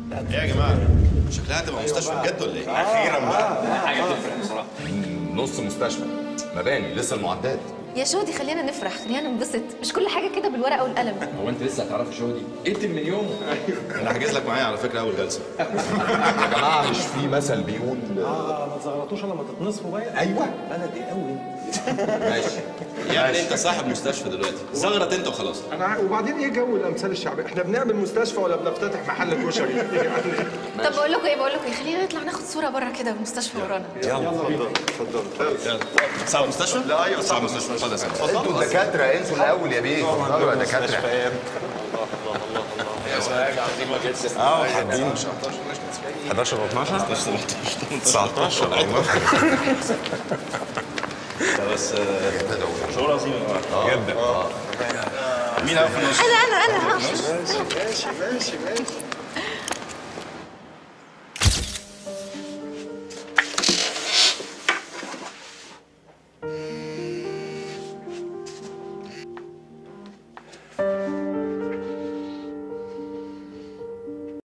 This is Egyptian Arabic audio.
ايه يا جماعه شكلها هتبقى مستشفى بجد ولا ايه؟ اخيرا بقى حاجه تفرح بصراحه نص مستشفى مباني لسه المعدات يا شودي خلينا نفرح خلينا ننبسط مش كل حاجه كده بالورقه والقلم هو انت لسه هتعرفي شودي اقتل من يومه انا هحجز لك معايا على فكره اول جلسه يا جماعه مش في مثل بيقول اه ما تزغرطوش لما تتنصفوا بقى ايوه بلدي قوي ماشي يا ابني انت صاحب مستشفى دلوقتي زغرت انت وخلاص انا ع- وبعدين ايه جو الامثال الشعبيه احنا بنعمل مستشفى ولا بنفتتح محل كشري يعني طب بقول لكم ايه بقول لكم ايه خلينا نطلع ناخد صوره بره كده بالمستشفى ورانا صاحب مستشفى؟ لا ايوه صاحب مستشفى اتفضل يا سامي انتوا الدكاتره انسوا الاول يا بيه اتفضلوا يا دكاتره اه حدين 11 و 12 19 ايوه بس شغل عظيم يا جماعه جدا مين هيقف في النص؟ انا انا انا ماشي ماشي ماشي